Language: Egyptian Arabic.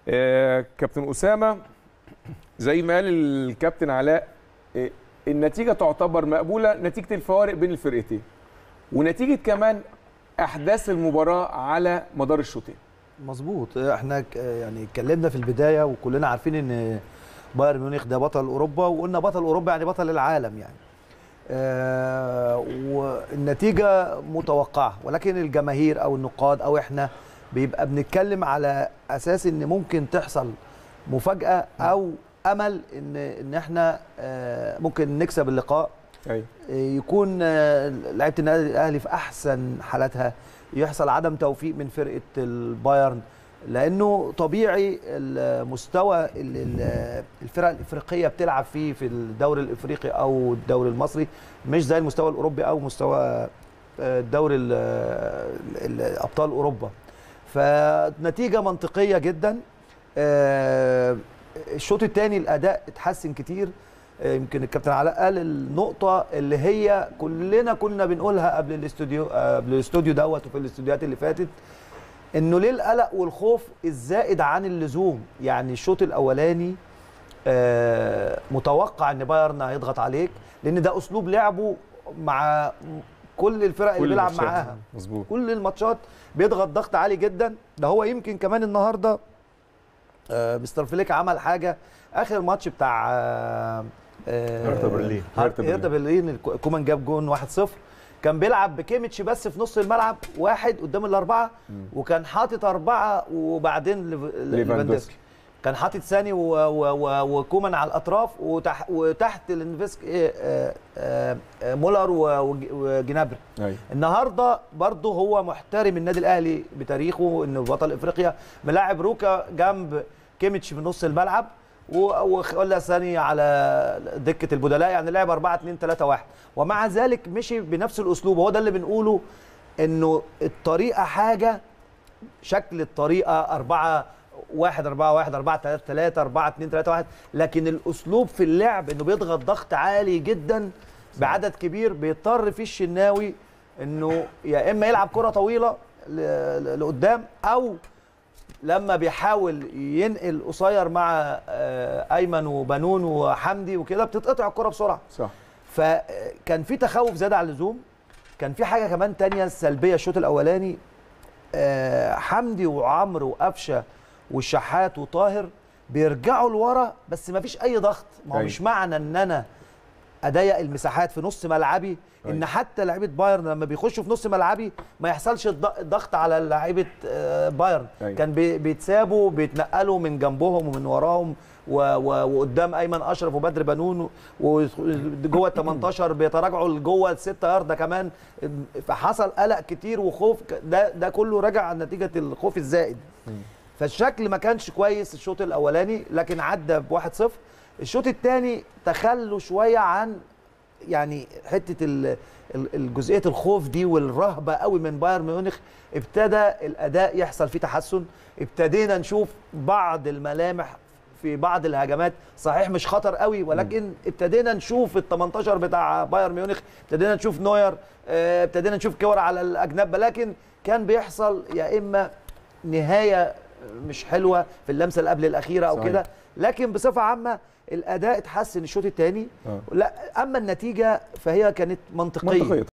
آه، كابتن اسامه زي ما قال الكابتن علاء آه، النتيجه تعتبر مقبوله نتيجه الفوارق بين الفرقتين ونتيجه كمان احداث المباراه على مدار الشوطين مظبوط احنا ك- يعني اتكلمنا في البدايه وكلنا عارفين ان بايرن ميونخ ده بطل اوروبا وقلنا بطل اوروبا يعني بطل العالم يعني آه والنتيجه متوقعه ولكن الجماهير او النقاد او احنا بيبقى بنتكلم على اساس ان ممكن تحصل مفاجاه او امل ان ان احنا آه ممكن نكسب اللقاء ايوه يكون آه، لعيبه النادي الاهلي في احسن حالاتها يحصل عدم توفيق من فرقه البايرن لانه طبيعي المستوى ال- ال- الفرق الافريقيه بتلعب فيه في الدوري الافريقي او الدوري المصري مش زي المستوى الاوروبي او مستوى آه، الدوري ال- ال- ابطال اوروبا فنتيجه منطقيه جدا آه، الشوط الثاني الاداء اتحسن كتير آه، يمكن الكابتن علاء قال النقطه اللي هي كلنا كنا بنقولها قبل الاستوديو آه، قبل الاستوديو دوت وفي الاستوديوهات اللي فاتت انه ليه القلق والخوف الزائد عن اللزوم يعني الشوط الاولاني آه، متوقع ان بايرن هيضغط عليك لان ده اسلوب لعبه مع كل الفرق اللي كل بيلعب الماتشات. معاها مظبوط كل الماتشات بيضغط ضغط عالي جدا ده هو يمكن كمان النهارده آه، مستر فليك عمل حاجه اخر ماتش بتاع آه، آه، هرتا برلين. هرتا هرتا برلين الكو- كومان جاب جون 1-0 كان بيلعب بكيميتش بس في نص الملعب واحد قدام الاربعه وكان حاطط اربعه وبعدين ليف- ليفاندوسكي كان حاطط ثاني و- و- و- وكومان على الاطراف وتح وتحت ليفاندوسكي آه، آه، آه، مولر و- وج- وجنابري ايوه النهارده برضه هو محترم النادي الاهلي بتاريخه انه بطل افريقيا ملاعب روكا جنب كيميتش في نص الملعب و- وخلى ثاني على دكه البدلاء يعني لعب 4 2 3 1 ومع ذلك مشي بنفس الاسلوب هو ده اللي بنقوله انه الطريقه حاجه شكل الطريقه 4 1 4 1 4 3 3 4 2 3 1 لكن الاسلوب في اللعب انه بيضغط ضغط عالي جدا بعدد كبير بيضطر فيه الشناوي انه يا اما يلعب كره طويله ل- ل- لقدام او لما بيحاول ينقل قصير مع آه، ايمن وبنون وحمدي وكده بتتقطع الكره بسرعه صح فكان في تخوف زياده عن اللزوم كان في حاجه كمان تانية سلبيه الشوط الاولاني آه، حمدي وعمرو وقفشه والشحات وطاهر بيرجعوا لورا بس ما فيش اي ضغط ما هو أيوة. مش معنى ان انا اضيق المساحات في نص ملعبي ان أيوة. حتى لعيبه بايرن لما بيخشوا في نص ملعبي ما يحصلش الض- الضغط على لعيبه آه، بايرن أيوة. كان بي- بيتسابوا بيتنقلوا من جنبهم ومن وراهم و- و- وقدام ايمن اشرف وبدر بنون وجوه ال 18 بيتراجعوا لجوه الستة يارده كمان فحصل قلق كتير وخوف ك- ده ده كله راجع عن نتيجه الخوف الزائد فالشكل ما كانش كويس الشوط الاولاني لكن عدى ب 1-0 الشوط الثاني تخلوا شويه عن يعني حته ال- ال- الجزئيه الخوف دي والرهبه قوي من بايرن ميونخ ابتدى الاداء يحصل فيه تحسن ابتدينا نشوف بعض الملامح في بعض الهجمات صحيح مش خطر قوي ولكن ابتدينا نشوف ال 18 بتاع بايرن ميونخ ابتدينا نشوف نوير اه، ابتدينا نشوف كور على الاجناب لكن كان بيحصل يا اما نهايه مش حلوه في اللمسه اللي قبل الاخيره او صحيح. كده لكن بصفه عامه الاداء اتحسن الشوط الثاني آه. لا اما النتيجه فهي كانت منطقيه منطقيه